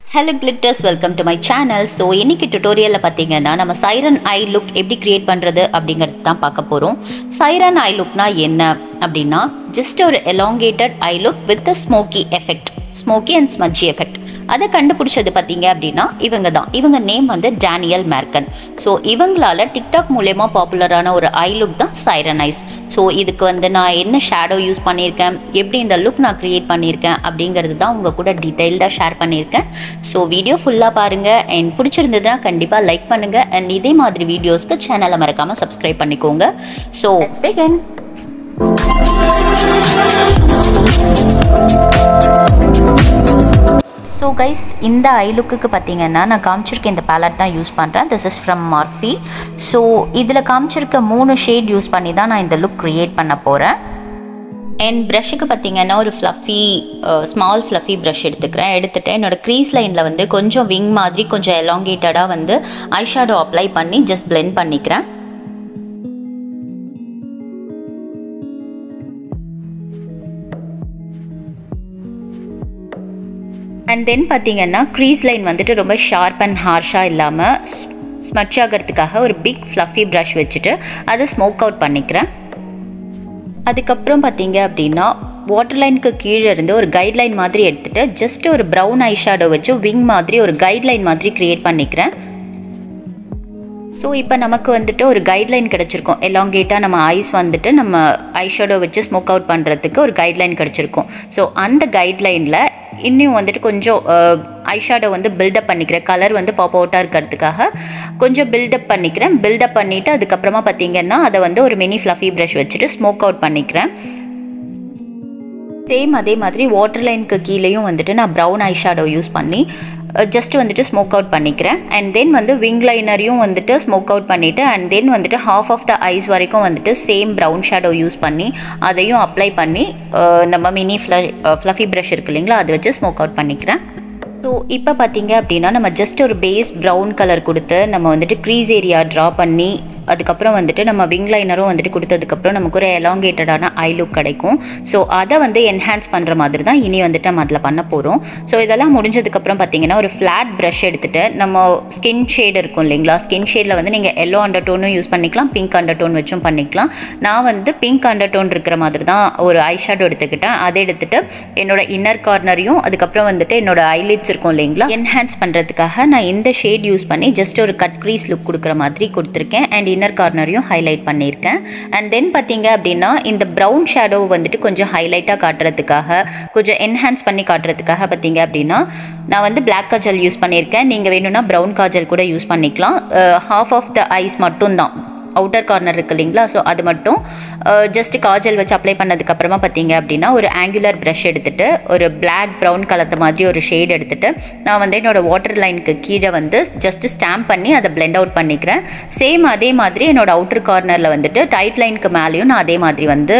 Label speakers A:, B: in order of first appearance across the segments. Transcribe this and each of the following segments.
A: hello glitters welcome to my channel so இன்னைக்கு டுட்டோரியலில் பார்த்தீங்கன்னா நம்ம சைரன் ஐ லுக் எப்படி கிரியேட் பண்ணுறது அப்படிங்கிறது தான் பார்க்க போகிறோம் சைரன் ஐ லுக்னா என்ன அப்படின்னா ஜஸ்ட் ஒரு elongated eye look with a smoky effect smoky and smudgy effect அதை கண்டுபிடிச்சது பார்த்தீங்க அப்படின்னா இவங்க தான் இவங்க நேம் வந்து டேனியல் மேர்கன் ஸோ இவங்களால டிக்டாக் மூலயமா பாப்புலரான ஒரு ஐ லுக் தான் சைரன் ஐஸ் ஸோ இதுக்கு வந்து நான் என்ன ஷேடோ யூஸ் பண்ணியிருக்கேன் எப்படி இந்த லுக் நான் க்ரியேட் பண்ணியிருக்கேன் அப்படிங்கிறது தான் உங்கள் கூட டீட்டெயில்டாக ஷேர் பண்ணியிருக்கேன் ஸோ வீடியோ ஃபுல்லாக பாருங்கள் அண்ட் பிடிச்சிருந்ததுன்னா கண்டிப்பாக லைக் பண்ணுங்கள் அண்ட் இதே மாதிரி வீடியோஸ்க்கு சேனலை மறக்காமல் சப்ஸ்கிரைப் பண்ணிக்கோங்க so let's begin so guys இந்த ஐ லுக்குக்கு பார்த்தீங்கன்னா நான் காமிச்சிருக்க இந்த பேலட் தான் யூஸ் பண்ணுறேன் this is from Morphe so இதில் காமிச்சிருக்க மூணு ஷேட் யூஸ் பண்ணி தான் நான் இந்த லுக் க்ரியேட் பண்ண போகிறேன் அண்ட் ப்ரஷ்ஷுக்கு பார்த்தீங்கன்னா ஒரு ஃப்ளஃபி ஸ்மால் ஃப்ளஃபி ப்ரஷ் எடுத்துக்கிறேன் எடுத்துகிட்டு என்னோடய க்ரீஸ் லைனில் வந்து கொஞ்சம் விங் மாதிரி கொஞ்சம் எலாங்கேட்டடாக வந்து ஐ ஷேடோ அப்ளை பண்ணி ஜஸ்ட் பிளெண்ட் பண்ணிக்கிறேன் அண்ட் தென் பார்த்தீங்கன்னா க்ரீஸ் லைன் வந்துட்டு ரொம்ப ஷார்ப் அண்ட் ஹார்ஷாக இல்லாமல் ஸ்மட்ச் ஆகிறதுக்காக ஒரு பிக் ஃப்ளஃபி ப்ரஷ் வச்சுட்டு அதை ஸ்மோக் அவுட் பண்ணிக்கிறேன் அதுக்கப்புறம் பார்த்தீங்க அப்படின்னா வாட்டர் லைனுக்கு கீழே இருந்து ஒரு கைட்லைன் மாதிரி எடுத்துகிட்டு ஜஸ்ட் ஒரு ப்ரௌன் ஐ ஷேடோ வச்சு விங் மாதிரி ஒரு கைட்லைன் மாதிரி க்ரியேட் பண்ணிக்கிறேன் ஸோ இப்போ நமக்கு வந்துட்டு ஒரு கைட்லைன் கிடச்சிருக்கும் எலாங்கேட்டாக நம்ம ஐஸ் வந்துட்டு நம்ம ஐ ஷேடோ வச்சு ஸ்மோக் அவுட் பண்ணுறதுக்கு ஒரு கைட்லைன் கிடச்சிருக்கும் ஸோ அந்த கைட்லைனில் இன்னும் வந்துட்டு கொஞ்சம் ஐ ஷேடோ வந்து பில்டப் பண்ணிக்கிறேன் கலர் வந்து பாப் அவுட்டாக இருக்கிறதுக்காக கொஞ்சம் பில்டப் பண்ணிக்கிறேன் பில்டப் பண்ணிவிட்டு அதுக்கப்புறமா பார்த்தீங்கன்னா அதை வந்து ஒரு மினி ஃப்ளஃபி ப்ரஷ் வச்சுட்டு ஸ்மோக் அவுட் பண்ணிக்கிறேன் சேம் அதே மாதிரி வாட்டர் லைனுக்கு கீழேயும் வந்துட்டு நான் ப்ரௌன் ஐ ஷேடோ யூஸ் பண்ணி ஜஸ்ட் வந்துட்டு ஸ்மோக் அவுட் பண்ணிக்கிறேன் அண்ட் தென் வந்து விங் லைனரையும் வந்துட்டு ஸ்மோக் அவுட் பண்ணிவிட்டு அண்ட் தென் வந்துட்டு ஹாஃப் ஆஃப் த ஐஸ் வரைக்கும் வந்துட்டு சேம் ப்ரௌன் ஷேடோ யூஸ் பண்ணி அதையும் அப்ளை பண்ணி நம்ம மினி ஃப்ள ஃப்ளஃபி ப்ரஷ் இருக்கு இல்லைங்களா அதை வச்சு ஸ்மோக் அவுட் பண்ணிக்கிறேன் ஸோ இப்போ பார்த்தீங்க அப்படின்னா நம்ம ஜஸ்ட் ஒரு பேஸ் ப்ரௌன் கலர் கொடுத்து நம்ம வந்துட்டு க்ரீஸ் ஏரியா ட்ரா பண்ணி அதுக்கப்புறம் வந்துட்டு நம்ம விங் லைனரும் வந்துட்டு கொடுத்ததுக்கப்புறம் நமக்கு ஒரு எலாங்கேட்டடான ஐ லுக் கிடைக்கும் ஸோ அதை வந்து என்ஹான்ஸ் பண்ணுற மாதிரி தான் இனி வந்துட்டு நம்ம அதில் பண்ண போகிறோம் ஸோ இதெல்லாம் முடிஞ்சதுக்கப்புறம் பார்த்தீங்கன்னா ஒரு ஃப்ளாட் ப்ரஷ் எடுத்துகிட்டு நம்ம ஸ்கின் ஷேட் இருக்கும் இல்லைங்களா ஸ்கின் ஷேடில் வந்து நீங்கள் எல்லோ அண்டர் டோனும் யூஸ் பண்ணிக்கலாம் பிங்க் அண்டர் டோன் வச்சும் பண்ணிக்கலாம் நான் வந்து பிங்க் அண்டர் டோன் இருக்கிற மாதிரி தான் ஒரு ஐ ஷேடோ எடுத்துக்கிட்டேன் அதை எடுத்துகிட்டு என்னோட இன்னர் கார்னரையும் அதுக்கப்புறம் வந்துட்டு என்னோட ஐலிட்ஸ் இருக்கும் இல்லைங்களா என்ஹான்ஸ் பண்ணுறதுக்காக நான் இந்த ஷேட் யூஸ் பண்ணி ஜஸ்ட் ஒரு கட் க்ரீஸ் லுக் கொடுக்குற மாதிரி கொடுத்துருக்கேன் அண்ட் இன்னர் கார்னரையும் ஹைலைட் பண்ணியிருக்கேன் அண்ட் தென் பார்த்தீங்க அப்படின்னா இந்த ப்ரௌன் ஷேடோ வந்துட்டு கொஞ்சம் ஹைலைட்டாக காட்டுறதுக்காக கொஞ்சம் என்ஹான்ஸ் பண்ணி காட்டுறதுக்காக பார்த்தீங்க அப்படின்னா நான் வந்து பிளாக் காஜல் யூஸ் பண்ணியிருக்கேன் நீங்கள் வேணும்னா ப்ரௌன் காஜல் கூட யூஸ் பண்ணிக்கலாம் ஹாஃப் ஆஃப் த ஐஸ் மட்டும்தான் அவுட்டர் கார்னர் இருக்கு இல்லைங்களா ஸோ அது மட்டும் ஜஸ்ட் காஜல் வச்சு அப்ளை பண்ணதுக்கப்புறமா பார்த்தீங்க அப்படின்னா ஒரு ஆங்குலர் ப்ரஷ் எடுத்துகிட்டு ஒரு பிளாக் ப்ரௌன் கலந்த மாதிரி ஒரு ஷேட் எடுத்துகிட்டு நான் வந்து என்னோடய வாட்டர் லைனுக்கு கீழே வந்து ஜஸ்ட் ஸ்டாம்ப் பண்ணி அதை பிளெண்ட் அவுட் பண்ணிக்கிறேன் சேம் அதே மாதிரி என்னோடய அவுட்டர் கார்னரில் வந்துட்டு டைட் லைனுக்கு மேலேயும் நான் அதே மாதிரி வந்து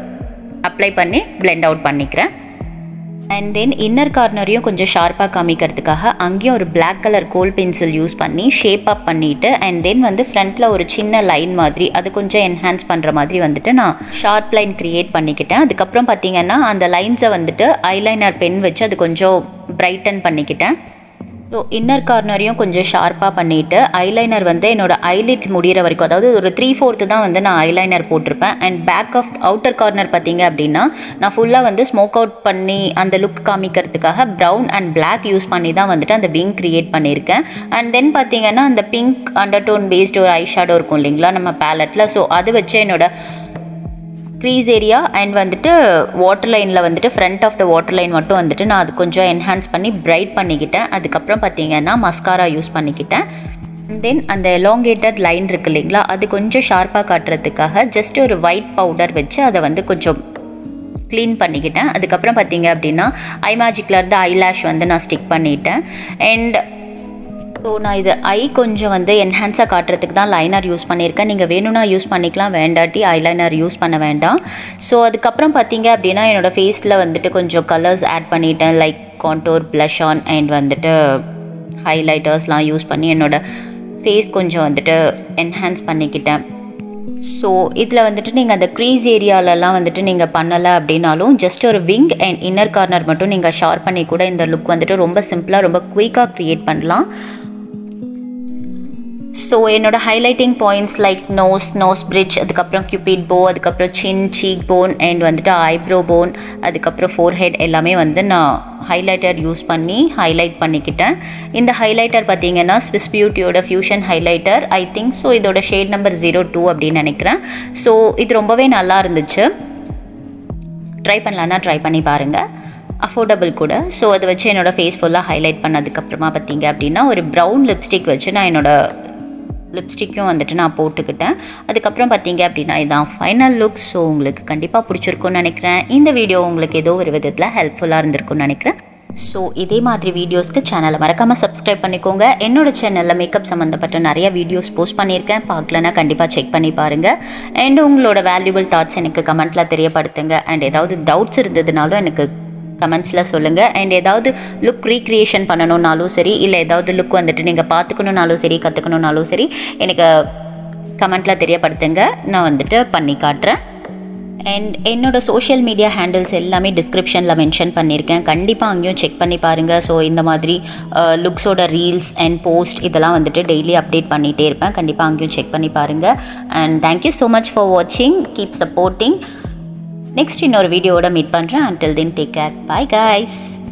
A: அப்ளை பண்ணி பிளெண்ட் அவுட் பண்ணிக்கிறேன் அண்ட் தென் இன்னர் கார்னரையும் கொஞ்சம் ஷார்ப்பாக காமிக்கிறதுக்காக அங்கேயும் ஒரு black colour kohl pencil use பண்ணி ஷேப் அப் பண்ணிவிட்டு அண்ட் தென் வந்து ஃப்ரண்ட்டில் ஒரு சின்ன லைன் மாதிரி அது கொஞ்சம் என்ஹான்ஸ் பண்ணுற மாதிரி வந்துட்டு நான் ஷார்ப் லைன் க்ரியேட் பண்ணிக்கிட்டேன் அதுக்கப்புறம் பார்த்தீங்கன்னா அந்த லைன்ஸை வந்துட்டு ஐலைனர் பென் வச்சு அது கொஞ்சம் பிரைட்டன் பண்ணிக்கிட்டேன் ஸோ இன்னர் கார்னரையும் கொஞ்சம் ஷார்ப்பாக பண்ணிவிட்டு ஐலைனர் வந்து என்னோடய ஐலிட் முடிகிற வரைக்கும் அதாவது ஒரு த்ரீ ஃபோர்த்து தான் வந்து நான் ஐலைனர் போட்டிருப்பேன் and back of outer corner பார்த்தீங்க அப்படின்னா நான் ஃபுல்லாக வந்து ஸ்மோக் அவுட் பண்ணி அந்த லுக் காமிக்கிறதுக்காக ப்ரௌன் அண்ட் பிளாக் யூஸ் பண்ணி தான் வந்துட்டு அந்த விங் க்ரியேட் பண்ணியிருக்கேன் அண்ட் தென் பார்த்தீங்கன்னா அந்த பிங்க் அண்டர் டோன் பேஸ்டு ஒரு ஐ ஷேடோ இருக்கும் இல்லைங்களா நம்ம பேலட்டில் ஸோ அது வச்சு என்னோட க்ரீஸ் ஏரியா அண்ட் வந்துட்டு வாட்டர் லைனில் வந்துட்டு front of the water line மட்டும் வந்துட்டு நான் அது கொஞ்சம் என்ஹான்ஸ் பண்ணி பிரைட் பண்ணிக்கிட்டேன் அதுக்கப்புறம் பார்த்தீங்கன்னா மஸ்காரா யூஸ் பண்ணிக்கிட்டேன் தென் அந்த எலாங்கேட்டட் லைன் இருக்கு இல்லைங்களா அது கொஞ்சம் ஷார்ப்பாக காட்டுறதுக்காக ஜஸ்ட் ஒரு ஒயிட் பவுடர் வச்சு அதை வந்து கொஞ்சம் க்ளீன் பண்ணிக்கிட்டேன் அதுக்கப்புறம் பார்த்தீங்க அப்படின்னா ஐ மேஜிக்கில் இருந்து ஐலாஷ் வந்து நான் ஸ்டிக் பண்ணிட்டேன் அண்ட் ஸோ நான் இது ஐ கொஞ்சம் வந்து என்ஹான்ஸாக காட்டுறதுக்கு தான் லைனர் யூஸ் பண்ணியிருக்கேன் நீங்கள் வேணும்னா யூஸ் பண்ணிக்கலாம் வேண்டாட்டி ஐலைனர் யூஸ் பண்ண வேண்டாம் ஸோ அதுக்கப்புறம் பார்த்தீங்க அப்படின்னா என்னோடய ஃபேஸில் வந்துட்டு கொஞ்சம் கலர்ஸ் ஆட் பண்ணிட்டேன் like contour blush on and வந்துட்டு ஹைலைட்டர்ஸ்லாம் யூஸ் பண்ணி என்னோடய ஃபேஸ் கொஞ்சம் வந்துட்டு என்ஹான்ஸ் பண்ணிக்கிட்டேன் ஸோ இதில் வந்துட்டு நீங்கள் அந்த க்ரீஸ் ஏரியாலலாம் வந்துட்டு நீங்கள் பண்ணலை அப்படின்னாலும் ஜஸ்ட் ஒரு விங் அண்ட் இன்னர் கார்னர் மட்டும் நீங்கள் ஷார்ப் பண்ணி கூட இந்த லுக் வந்துட்டு ரொம்ப சிம்பிளாக ரொம்ப குயிக்காக க்ரியேட் பண்ணலாம் ஸோ என்னோட highlighting points like nose nose bridge அதுக்கப்புறம் கியூபிட் போ அதுக்கப்புறம் சின் சீக் போன் அண்ட் வந்துட்டு ஐப்ரோ போன் அதுக்கப்புறம் ஃபோர் ஹெட் எல்லாமே வந்து நான் ஹைலைட்டர் யூஸ் பண்ணி ஹைலைட் பண்ணிக்கிட்டேன் இந்த ஹைலைட்டர் பார்த்தீங்கன்னா ஸ்விஸ் பியூட்டியோட fusion highlighter I think so இதோட ஷேட் நம்பர் ஜீரோ டூ அப்படின்னு நினைக்கிறேன் ஸோ இது ரொம்பவே நல்லா இருந்துச்சு ட்ரை பண்ணலான்னா ட்ரை பண்ணி பாருங்கள் அஃபோர்டபுள் கூட ஸோ அதை வச்சு என்னோடய ஃபேஸ் ஃபுல்லாக ஹைலைட் பண்ணதுக்கப்புறமா பார்த்தீங்க அப்படின்னா ஒரு ப்ரௌன் லிப்ஸ்டிக் வச்சு நான் என்னோடய லிப்ஸ்டிக்கும் வந்துட்டு நான் போட்டுக்கிட்டேன் அதுக்கப்புறம் பார்த்தீங்க அப்படின்னா இதான் ஃபைனல் லுக் ஸோ உங்களுக்கு கண்டிப்பாக பிடிச்சிருக்கும்னு நினைக்கிறேன் இந்த வீடியோ உங்களுக்கு ஏதோ ஒரு விதத்தில் ஹெல்ப்ஃபுல்லாக இருந்திருக்கும்னு நினைக்கிறேன் ஸோ இதே மாதிரி வீடியோஸ்க்கு சேனலை மறக்காமல் சப்ஸ்கிரைப் பண்ணிக்கோங்க என்னோட சேனலில் மேக்கப் சம்மந்தப்பட்ட நிறைய வீடியோஸ் போஸ்ட் பண்ணியிருக்கேன் பார்க்கலன்னா கண்டிப்பாக செக் பண்ணி பாருங்கள் அண்ட் உங்களோட வேல்யூபிள் தாட்ஸ் எனக்கு கமெண்ட்டில் தெரியப்படுத்துங்க அண்ட் ஏதாவது டவுட்ஸ் இருந்ததுனாலும் எனக்கு கமெண்ட்ஸில் சொல்லுங்கள் அண்ட் ஏதாவது லுக் ரீக்ரியேஷன் பண்ணணுன்னாலும் சரி இல்லை ஏதாவது லுக் வந்துட்டு நீங்கள் பார்த்துக்கணுன்னாலும் சரி கற்றுக்கணுன்னாலும் சரி எனக்கு கமெண்ட்டில் தெரியப்படுத்துங்க நான் வந்துட்டு பண்ணி காட்டுறேன் அண்ட் என்னோட சோஷியல் மீடியா ஹேண்டில்ஸ் எல்லாமே டிஸ்கிரிப்ஷனில் மென்ஷன் பண்ணியிருக்கேன் கண்டிப்பாக அங்கேயும் செக் பண்ணி பாருங்கள் ஸோ இந்த மாதிரி லுக்ஸோட ரீல்ஸ் அண்ட் போஸ்ட் இதெல்லாம் வந்துட்டு டெய்லி அப்டேட் பண்ணிகிட்டே இருப்பேன் கண்டிப்பாக அங்கேயும் செக் பண்ணி பாருங்கள் and thank you so much for வாட்சிங் கீப் சப்போர்ட்டிங் நெக்ஸ்ட் இன்னொரு வீடியோவோட மீட் பண்ணுறேன் until then take care bye guys